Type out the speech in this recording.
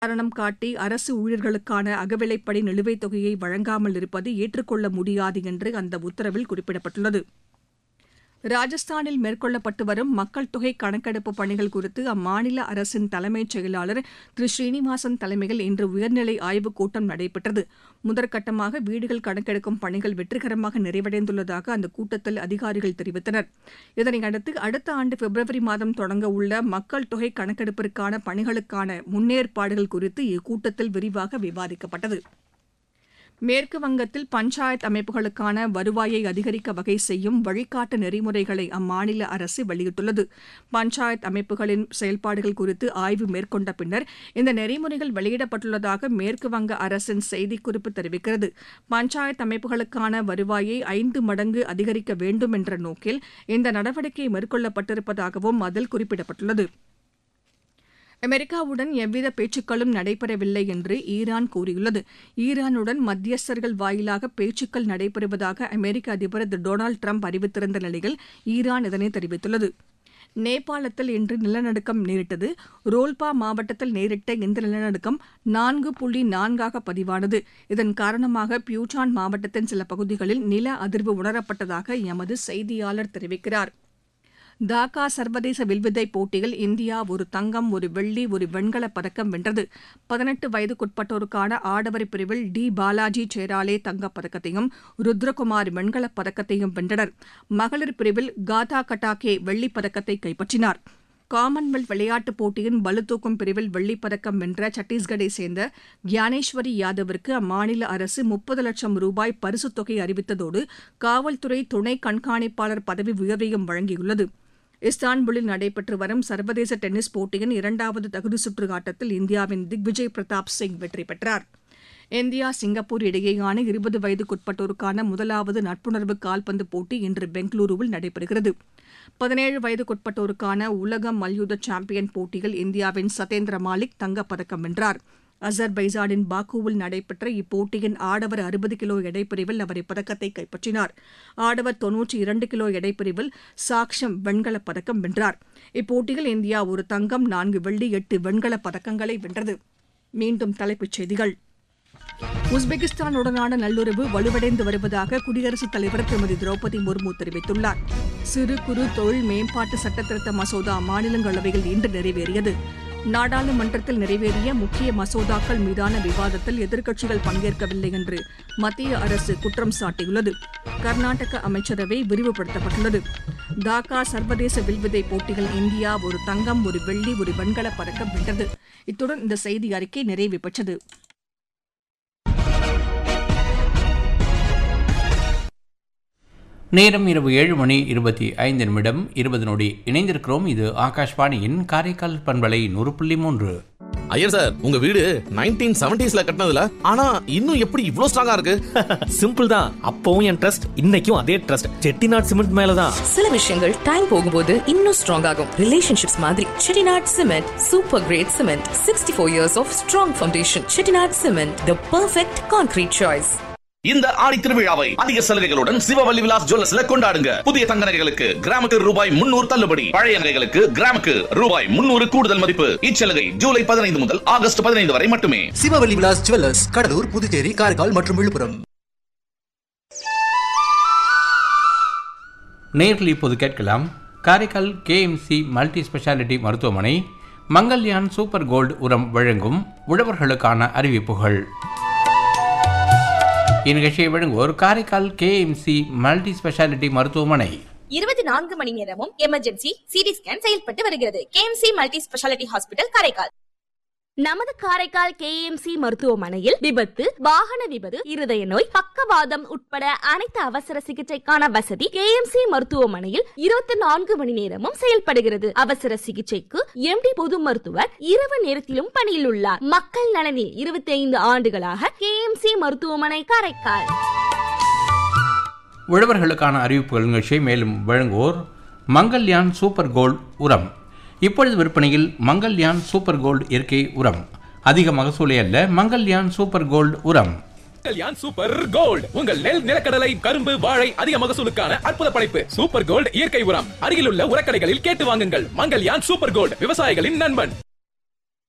காரணம் காட்டி அரசு ஊழியர்களுக்கான அகவிலைப்படி நிலுவைத் தொகையை வழங்காமல் இருப்பது ஏற்றுக்கொள்ள முடியாது என்று அந்த உத்தரவில் குறிப்பிடப்பட்டுள்ளது ராஜஸ்தானில் மேற்கொள்ளப்பட்டு வரும் மக்கள் தொகை கணக்கெடுப்பு பணிகள் குறித்து அம்மாநில அரசின் தலைமைச் செயலாளர் திரு ஸ்ரீனிவாசன் தலைமையில் இன்று உயர்நிலை ஆய்வுக் கூட்டம் நடைபெற்றது முதற்கட்டமாக வீடுகள் கணக்கெடுக்கும் பணிகள் வெற்றிகரமாக நிறைவடைந்துள்ளதாக அந்த கூட்டத்தில் அதிகாரிகள் தெரிவித்தனர் இதனையடுத்து அடுத்த ஆண்டு பிப்ரவரி மாதம் தொடங்க உள்ள மக்கள் தொகை கணக்கெடுப்பிற்கான பணிகளுக்கான முன்னேற்பாடுகள் குறித்து இக்கூட்டத்தில் விரிவாக விவாதிக்கப்பட்டது மேற்கு வங்கத்தில் பஞ்சாயத் அமைப்புகளுக்கான வருவாயை அதிகரிக்க வகை செய்யும் வழிகாட்டு நெறிமுறைகளை அம்மாநில அரசு வெளியிட்டுள்ளது பஞ்சாயத் அமைப்புகளின் செயல்பாடுகள் குறித்து ஆய்வு மேற்கொண்ட பின்னர் இந்த நெறிமுறைகள் வெளியிடப்பட்டுள்ளதாக மேற்கு வங்க அரசின் செய்திக்குறிப்பு தெரிவிக்கிறது பஞ்சாயத் அமைப்புகளுக்கான வருவாயை ஐந்து மடங்கு அதிகரிக்க வேண்டும் என்ற நோக்கில் இந்த நடவடிக்கை மேற்கொள்ளப்பட்டிருப்பதாகவும் அதில் குறிப்பிடப்பட்டுள்ளது அமெரிக்காவுடன் எவ்வித பேச்சுக்களும் நடைபெறவில்லை என்று ஈரான் கூறியுள்ளது ஈரானுடன் மத்தியஸ்தர்கள் வாயிலாக பேச்சுக்கள் நடைபெறுவதாக அமெரிக்க அதிபர் திரு டொனால்டு ட்ரம்ப் அறிவித்திருந்த நிலையில் ஈரான் இதனை தெரிவித்துள்ளது நேபாளத்தில் இன்று நிலநடுக்கம் நேரிட்டது ரோல்பா மாவட்டத்தில் நேரிட்ட இந்த நிலநடுக்கம் நான்கு புள்ளி நான்காக பதிவானது இதன் காரணமாக பியூட்டான் மாவட்டத்தின் சில பகுதிகளில் நில அதிர்வு உணரப்பட்டதாக எமது செய்தியாளர் தெரிவிக்கிறார் டாக்கா சர்வதேச வில்வித்தை போட்டியில் இந்தியா ஒரு தங்கம் ஒரு வெள்ளி ஒரு வெண்கலப் பதக்கம் வென்றது பதினெட்டு வயதுக்குட்பட்டோருக்கான ஆடவர் பிரிவில் டி பாலாஜி சேராலே தங்கப் பதக்கத்தையும் ருத்ரகுமார் வெண்கலப் பதக்கத்தையும் வென்றனர் மகளிர் பிரிவில் காதா கட்டாகே வெள்ளிப் பதக்கத்தை கைப்பற்றினார் காமன்வெல்த் விளையாட்டுப் போட்டியின் பளுதூக்கும் பிரிவில் வெள்ளிப் பதக்கம் வென்ற சத்தீஸ்கரை சேர்ந்த கியானேஸ்வரி யாதவிற்கு அம்மாநில அரசு முப்பது லட்சம் ரூபாய் பரிசுத் தொகை அறிவித்ததோடு காவல்துறை துணை கண்காணிப்பாளர் பதவி உயர்வையும் வழங்கியுள்ளது இஸ்தான்புல்லில் நடைபெற்று வரும் சர்வதேச டென்னிஸ் போட்டியின் இரண்டாவது தகுதி சுற்று ஆட்டத்தில் இந்தியாவின் திக்விஜய் பிரதாப் சிங் வெற்றி பெற்றார் இந்தியா சிங்கப்பூர் இடையேயான இருபது வயதுக்குட்பட்டோருக்கான முதலாவது நட்புணர்வு கால்பந்து போட்டி இன்று பெங்களூருவில் நடைபெறுகிறது பதினேழு வயதுக்குட்பட்டோருக்கான உலக மல்யுத்த சாம்பியன் போட்டியில் இந்தியாவின் சதேந்திர மாலிக் தங்கப்பதக்கம் வென்றார் அசர்பைசானின் பாக்குவில் நடைபெற்ற இப்போட்டியின் ஆடவர் அறுபது கிலோ எடைப்பிரிவில் அவர் இப்பதக்கத்தை கைப்பற்றினார் ஆடவர் தொன்னூற்றி இரண்டு கிலோ எடைப்பிரிவில் சாக்ஷம் வெண்கலப் பதக்கம் வென்றார் இப்போட்டியில் இந்தியா ஒரு தங்கம் நான்கு வெள்ளி எட்டு வெண்கலப் பதக்கங்களை வென்றது மீண்டும் தலைப்புச் செய்திகள் உஸ்பெகிஸ்தானுடனான நல்லுறவு வலுவடைந்து வருவதாக குடியரசுத் தலைவர் திருமதி திரௌபதி முர்மு தெரிவித்துள்ளார் சிறு குறு தொழில் மேம்பாட்டு சட்டத்திருத்த மசோதா மாநிலங்களவையில் இன்று நிறைவேறியது நாடாளுமன்றத்தில் நிறைவேறிய முக்கிய மசோதாக்கள் மீதான விவாதத்தில் எதிர்க்கட்சிகள் பங்கேற்கவில்லை என்று மத்திய அரசு குற்றம் சாட்டியுள்ளது கர்நாடக அமைச்சரவை விரிவுபடுத்தப்பட்டுள்ளது டாக்கா சர்வதேச வில்வித்தை போட்டிகள் இந்தியா ஒரு தங்கம் ஒரு வெள்ளி ஒரு வெண்கலப் பதக்கம் வென்றது இத்துடன் இந்த செய்தி அறிக்கை நிறைவு பெற்றது நேரம் இரவு ஏழு மணி இருபத்தி ஐந்து நிமிடம் இருபது நொடி இணைந்திருக்கிறோம் இது ஆகாஷ்வாணியின் காரைக்கால் பண்பலை நூறு புள்ளி மூன்று ஐயர் சார் உங்க வீடு நைன்டீன் செவன்டிஸ்ல கட்டினதுல ஆனா இன்னும் எப்படி இவ்ளோ ஸ்ட்ராங்கா இருக்கு சிம்பிள் தான் அப்பவும் என் ட்ரஸ்ட் இன்னைக்கும் அதே ட்ரஸ்ட் செட்டிநாட் சிமெண்ட் மேலதான் சில விஷயங்கள் டைம் போகும்போது இன்னும் ஸ்ட்ராங் ஆகும் ரிலேஷன்ஷிப்ஸ் மாதிரி Chettinad cement super great cement sixty four years of strong foundation Chettinad cement the perfect concrete choice இந்த ஆடி திருவிழாவை அதிக சலுகைகளுடன் சிவவல்லி விலாஸ் ஜுவல்லர்ஸ்ல கொண்டாடுங்க புதிய தங்க நகைகளுக்கு கிராமுக்கு ரூபாய் முன்னூறு தள்ளுபடி பழைய நகைகளுக்கு கிராமுக்கு ரூபாய் முன்னூறு கூடுதல் மதிப்பு இச்சலுகை ஜூலை பதினைந்து முதல் ஆகஸ்ட் பதினைந்து வரை மட்டுமே சிவவல்லி விலாஸ் ஜுவல்லர்ஸ் கடலூர் புதுச்சேரி காரைக்கால் மற்றும் விழுப்புரம் நேரில் இப்போது கேட்கலாம் காரைக்கால் கேஎம்சி மல்டி ஸ்பெஷாலிட்டி மருத்துவமனை மங்கல்யான் சூப்பர் கோல்டு உரம் வழங்கும் உழவர்களுக்கான அறிவிப்புகள் இந்நிகழ்ச்சியை வழங்குவோர் காரைக்கால் கேஎம்சி மல்டி ஸ்பெஷாலிட்டி மருத்துவமனை இருபத்தி நான்கு மணி நேரமும் எமர்ஜென்சி சிடி ஸ்கேன் செயல்பட்டு வருகிறது K M C multi speciality hospital Karaikal நமது காரைக்கால் கேஎம்சி மருத்துவமனையில் விபத்து வாகன விபத்து இருதய நோய் பக்கவாதம் உட்பட அனைத்து அவசர சிகிச்சைக்கான வசதி கேஎம்சி மருத்துவமனையில் இருபத்தி நான்கு மணி நேரமும் செயல்படுகிறது அவசர சிகிச்சைக்கு எம்டி பொது மருத்துவர் இரவு நேரத்திலும் பணியில் உள்ளார் மக்கள் நலனில் இருபத்தி ஐந்து ஆண்டுகளாக கேஎம்சி மருத்துவமனை காரைக்கால் உழவர்களுக்கான அறிவிப்புகள் நிகழ்ச்சியை மேலும் வழங்குவோர் மங்கல்யான் சூப்பர் கோல்டு உரம் இப்பொழுது விற்பனையில் மங்கல்யான் சூப்பர் கோல்டு இயற்கை உரம் அதிக மகசூலை அல்ல மங்கல்யான் சூப்பர் கோல்டு உரம் கல்யாண் சூப்பர் கோல்ட் உங்கள் நெல் நிலக்கடலை கரும்பு வாழை அதிக மகசூலுக்கான அற்புத படைப்பு சூப்பர் கோல்ட் இயற்கை உரம் அருகிலுள்ள உரக்கடைகளில் கேட்டு வாங்குங்கள் மங்கல்யான் சூப்பர் கோல்ட் விவசாயிகளின் நண்பன்